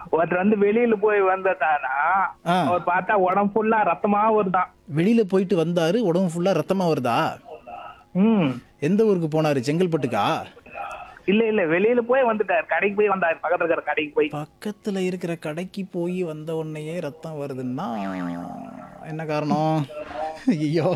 ஒருத்தர் வந்து வெளியில போய் வந்ததானா ஆ. அவர் பார்த்தா உடம்பு ஃபுல்லா ரத்தமா வருதான் வெளியில போயிட்டு வந்தாரு உடம்பு ஃபுல்லா ரத்தமா வருதா ம் எந்த ஊருக்கு போனாரு செங்கல்பட்டுக்கா இல்ல இல்ல வெளியில போய் வந்துட்டார் கடைக்கு போய் வந்தார் பக்கத்துல இருக்கிற கடைக்கு போய் பக்கத்துல இருக்கிற கடைக்கு போய் வந்த உடனேயே ரத்தம் வருதுன்னா என்ன காரணம் ஐயோ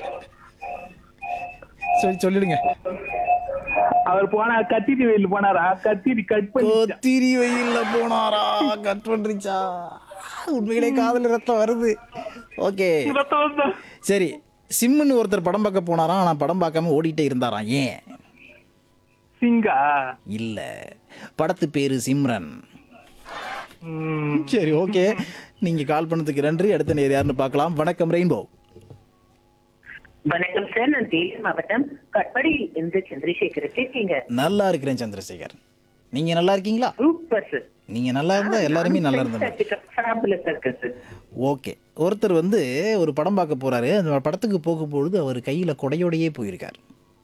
சரி சொல்லிடுங்க அவர் போனார் கத்திரி வெயில் போனாரா கத்திரி கட் பண்ணி கொத்திரி வெயில்ல போனாரா கட் பண்றிச்சா உண்மையிலே காதல ரத்தம் வருது ஓகே ரத்தம் வருதா? சரி சிம்முன்னு ஒருத்தர் படம் பார்க்க போனாராம் ஆனா படம் பார்க்காம ஓடிட்டே இருந்தாராம் ஏன் சிங்கா இல்ல படத்து பேரு சிம்ரன் ம், சரி ஓகே நீங்க கால் பண்ணதுக்கு நன்றி அடுத்த நேர் யாருன்னு பார்க்கலாம் வணக்கம் ரெயின்போ வணக்கம் சார் நான் தேனி மாவட்டம் கட்படியில் இருந்து சந்திரசேகர் இருக்கீங்க நல்லா இருக்கிறேன் சந்திரசேகர் நீங்க நல்லா இருக்கீங்களா சூப்பர் சார் நீங்க நல்லா இருந்தா எல்லாருமே நல்லா இருந்தாங்க ஃபேபுலஸ் இருக்கு சார் ஓகே ஒருத்தர் வந்து ஒரு படம் பார்க்க போறாரு அந்த படத்துக்கு போகும்பொழுது அவர் கையில கொடையோடையே போயிருக்கார்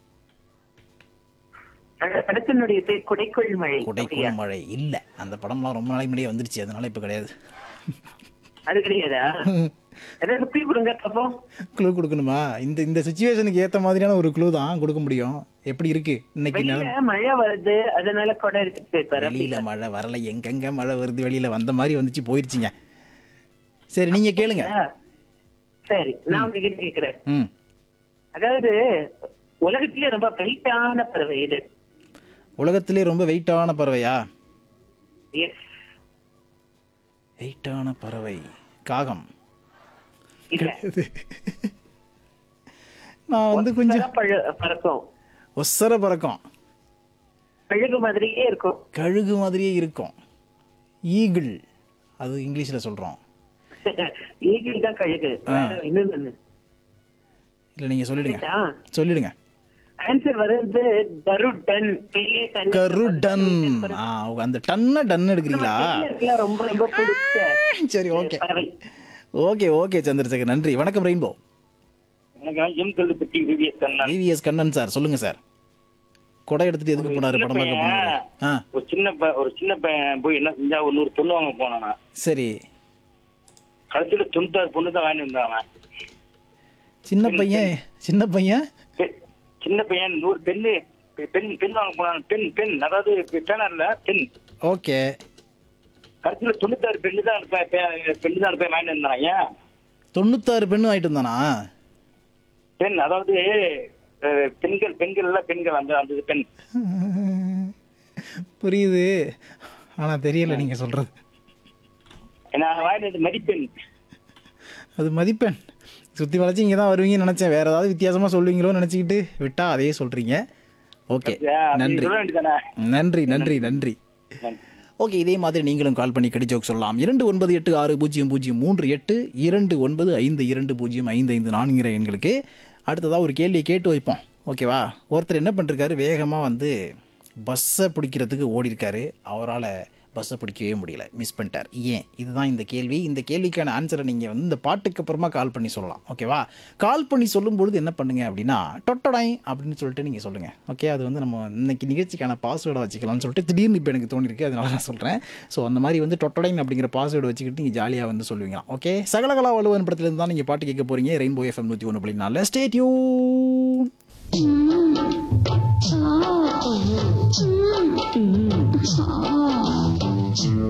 அந்த படத்தினுடைய பேர் குடைக்குள் மழை அப்படியா? கொடைக்குள் மழை இல்ல அந்த படம்லாம் ரொம்ப நாளைக்கு முன்னாடியே வந்துருச்சு அதனால இப்ப கிடையாது அது கிடையாதா ஏதாவது குழி கொடுங்க பாப்போம் க்ளூ கொடுக்கணுமா இந்த இந்த சுச்சுவேஷனுக்கு ஏத்த மாதிரியான ஒரு க்ளூ தான் கொடுக்க முடியும் எப்படி இருக்கு இன்னைக்கு நிலம் வெளியில மழை வருது அதனால கொடை எடுத்துட்டு போயிருப்பாரு வெளியில மழை வரல எங்கெங்க மழை வருது வெளியில வந்த மாதிரி வந்துச்சு போயிருச்சுங்க சரி நீங்க கேளுங்க அப்படியா? சரி நான் உங்ககிட்ட கேக்குறேன் ம் அதாவது உலகத்திலே ரொம்ப வெயிட்டான பறவை இது உலகத்திலே ரொம்ப வெயிட்டான பறவையா எஸ் வெயிட்டான பறவை காகம் இல்ல நான் வந்து கொஞ்சம் ஒத்தரா பழ- பறக்கும் ஒசர பறக்கும் கழுகு மாதிரியே இருக்கும் கழுகு மாதிரியே இருக்கும் ஈகிள் அது இங்கிலீஷ்ல சொல்றோம் ஈகிள் தான் கழுகு இன்னொன்னு இல்ல நீங்க சொல்லிடுங்க ஆ. சொல்லிடுங்க ஆன்சர் வருது கருடன் பெரிய தண்ணி கருடன் ஆ அந்த டன்ன டன் எடுக்கிறீங்களா இருக்குல்ல, ரொம்ப ரொம்ப பிடிச்ச சரி ஓகே பறவை ஓகே ஓகே சந்திரசேகர் நன்றி வணக்கம் ரெயின்போ வணக்கம் M Kallupatti VVS Kannan VVS Kannan sir சொல்லுங்க சார் கொடை எடுத்துட்டு எதுக்கு போனாரு படம் பார்க்க போனாரு ஆ ஒரு சின்ன ப- ஒரு சின்ன பையன் போய் என்ன செஞ்சா ஒரு நூறு பொண்ணு வாங்க போனானா சரி கடைசியில தொண்ணூத்தாறு பொண்ணு தான் வாங்கி வந்தாங்க சின்ன பையன் சின்ன பையன் பெ- சின்ன பையன் நூறு பெண்ணு பெ- பெண் பெண் வாங்க போனாங்க பெண் பெண் அதாவது பேனர்ல பெண் ஓகே கடைசியில தொண்ணூத்தாறு பெண்ணு தான் இருப்பேன் பெ- பெண்ணு தான் இருப்பேன் வாங்கி வந்தாங்க ஏன் தொண்ணூத்தாறு பெண்ணு ஆயிட்டு இருந்தானா பெண் அதாவது அஹ், பெண்கள் பெண்கள் எல்லாம் பெண்கள் அந்த அந்த இது பெண் புரியுது ஆனா தெரியல நீங்க சொல்றது நான் வாங்கினது மதிப்பெண் அது மதிப்பெண் சுத்தி வளைச்சு இங்க தான் வருவீங்கன்னு நினைச்சேன் வேற ஏதாவது வித்தியாசமா சொல்லுவீங்களோன்னு நினைச்சுக்கிட்டு விட்டா அதையே சொல்றீங்க ஓகே அப்படி நன்றி சொல்ல வேண்டியதானே நன்றி நன்றி நன்றி ஓகே இதே மாதிரி நீங்களும் கால் பண்ணி கடிஜோக் சொல்லலாம் இரண்டு ஒன்பது எட்டு ஆறு பூஜ்ஜியம் பூஜ்ஜியம் மூன்று எட்டு இரண்டு ஒன்பது ஐந்து இரண்டு பூஜ்ஜியம் ஐந்து ஐந்து நான்கிற எண்களுக்கு அடுத்ததாக ஒரு கேள்வியை கேட்டு வைப்போம் ஓகேவா ஒருத்தர் என்ன பண்ணிருக்காரு வேகமாக வந்து பஸ்ஸை பிடிக்கிறதுக்கு ஓடி இருக்காரு அவரால் பஸ்ஸை பிடிக்கவே முடியல மிஸ் பண்ணிட்டார் ஏன் இதுதான் இந்த கேள்வி இந்த கேள்விக்கான ஆன்சரை நீங்கள் வந்து இந்த பாட்டுக்கு அப்புறமா கால் பண்ணி சொல்லலாம் ஓகேவா கால் பண்ணி சொல்லும்பொழுது என்ன பண்ணுங்க அப்படின்னா டொட்டடாய் அப்படின்னு சொல்லிட்டு நீங்கள் சொல்லுங்கள் ஓகே அது வந்து நம்ம இன்னைக்கு நிகழ்ச்சிக்கான பாஸ்வேர்டை வச்சுக்கலாம்னு சொல்லிட்டு திடீர்னு இப்போ எனக்கு தோணிருக்கு அதனால நான் சொல்கிறேன் ஸோ அந்த மாதிரி வந்து டொட்டடைன் அப்படிங்கிற பாஸ்வேர்டு வச்சுக்கிட்டு நீங்கள் ஜாலியாக வந்து சொல்லுவீங்களாம் ஓகே சகலகலா வலுவன் படத்துலேருந்து தான் நீங்கள் பாட்டு கேட்க போகிறீங்க ரெயின்போ எஃப்எம் நூற்றி ஒன்று புள்ளி நாலில் ஸ்டேட்யூ Mm.